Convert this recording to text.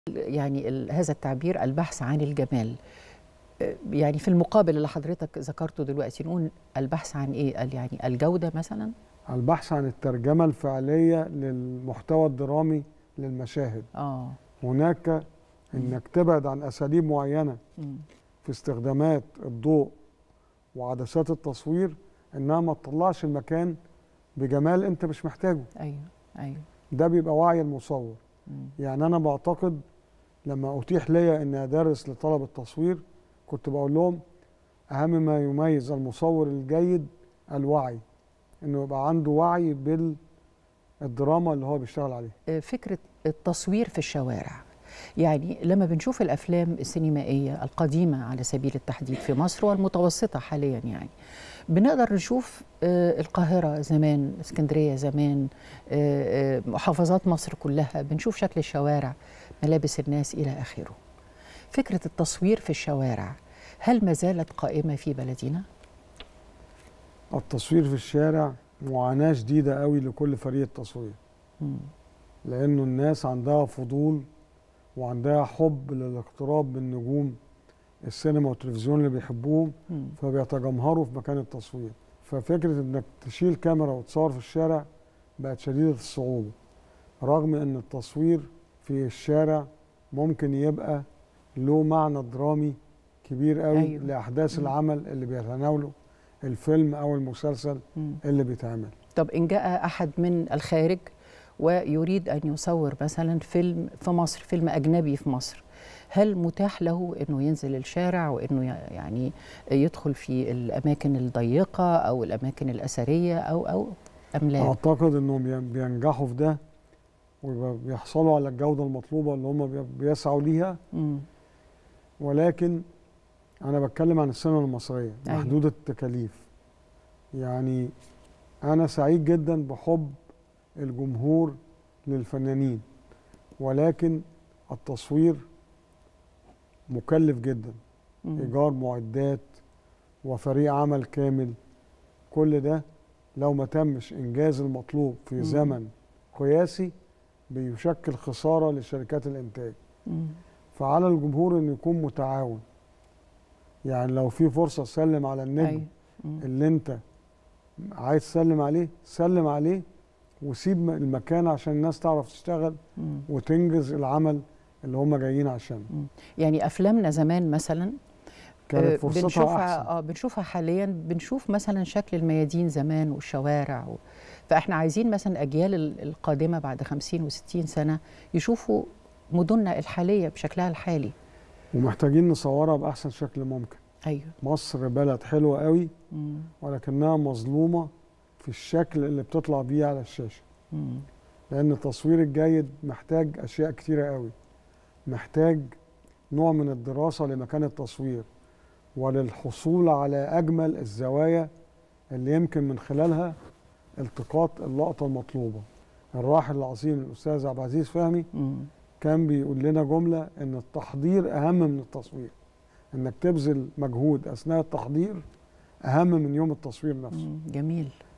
يعني ال- هذا التعبير البحث عن الجمال آه، يعني في المقابل اللي حضرتك ذكرته دلوقتي نقول البحث عن ايه ال- يعني الجودة مثلا البحث عن الترجمة الفعلية للمحتوى الدرامي للمشاهد اه هناك انك تبعد عن اساليب معينة مم. في استخدامات الضوء وعدسات التصوير انها ما تطلعش المكان بجمال انت مش محتاجه ايوه ايوه ده بيبقى وعي المصور مم. يعني انا بعتقد لما اتيح ليا اني ادرس لطلب التصوير كنت بقول لهم اهم ما يميز المصور الجيد الوعي انه يبقى عنده وعي بالدراما اللي هو بيشتغل عليها آه، فكرة التصوير في الشوارع يعني لما بنشوف الأفلام السينمائية القديمة على سبيل التحديد في مصر والمتوسطة حاليا يعني بنقدر نشوف آه، القاهرة زمان اسكندرية زمان آه، آه، محافظات مصر كلها بنشوف شكل الشوارع ملابس الناس إلى آخره فكرة التصوير في الشوارع هل ما زالت قائمة في بلدنا؟ التصوير في الشارع معاناة شديدة قوي لكل فريق تصوير مم. لانه الناس عندها فضول وعندها حب للاقتراب من نجوم السينما والتلفزيون اللي بيحبوهم مم. فبيتجمهروا في مكان التصوير ففكرة انك تشيل كاميرا وتصور في الشارع بقت شديدة الصعوبة رغم ان التصوير في الشارع ممكن يبقى له معنى درامي كبير قوي أيوة. أيوه. لأحداث مم. العمل اللي بيتناوله الفيلم أو المسلسل مم. اللي بيتعمل طب إن جاء أحد من الخارج ويريد أن يصور مثلا فيلم في مصر فيلم أجنبي في مصر هل متاح له أنه ينزل الشارع وأنه ي- يعني يدخل في الأماكن الضيقة أو الأماكن الأثرية أو أو أم لا؟ أعتقد إنهم بي- بينجحوا في ده وبيحصلوا على الجودة المطلوبة اللي هم بي- بيسعوا ليها مم. ولكن أنا بتكلم عن السينما المصرية أيوة. محدودة التكاليف يعني أنا سعيد جدا بحب الجمهور للفنانين ولكن التصوير مكلف جدا مم. إيجار معدات وفريق عمل كامل كل ده لو ما تمش إنجاز المطلوب في مم. زمن قياسي بيشكل خسارة لشركات الإنتاج مم. فعلى الجمهور إنه يكون متعاون يعني لو في فرصة سلم على النجم أيوة. مم. اللي أنت عايز تسلم عليه سلم عليه وسيب م- المكان عشان الناس تعرف تشتغل مم. وتنجز العمل اللي هم جايين عشانه يعني أفلامنا زمان مثلا آه، كانت فرصتها بنشوفها أحسن اه بنشوفها حاليا بنشوف مثلا شكل الميادين زمان والشوارع و... فاحنا عايزين مثلا اجيال ال- القادمه بعد 50 و60 سنه يشوفوا مدننا الحاليه بشكلها الحالي ومحتاجين نصورها بأحسن شكل ممكن ايوه مصر بلد حلوة قوي مم. ولكنها مظلومة في الشكل اللي بتطلع بيه على الشاشة مم. لأن التصوير الجيد محتاج أشياء كتيرة قوي محتاج نوع من الدراسة لمكان التصوير وللحصول على أجمل الزوايا اللي يمكن من خلالها التقاط اللقطة المطلوبة الراحل العظيم الأستاذ عبد العزيز فهمي مم. كان بيقول لنا جملة إن التحضير أهم من التصوير إنك تبذل مجهود أثناء التحضير أهم من يوم التصوير نفسه مم. جميل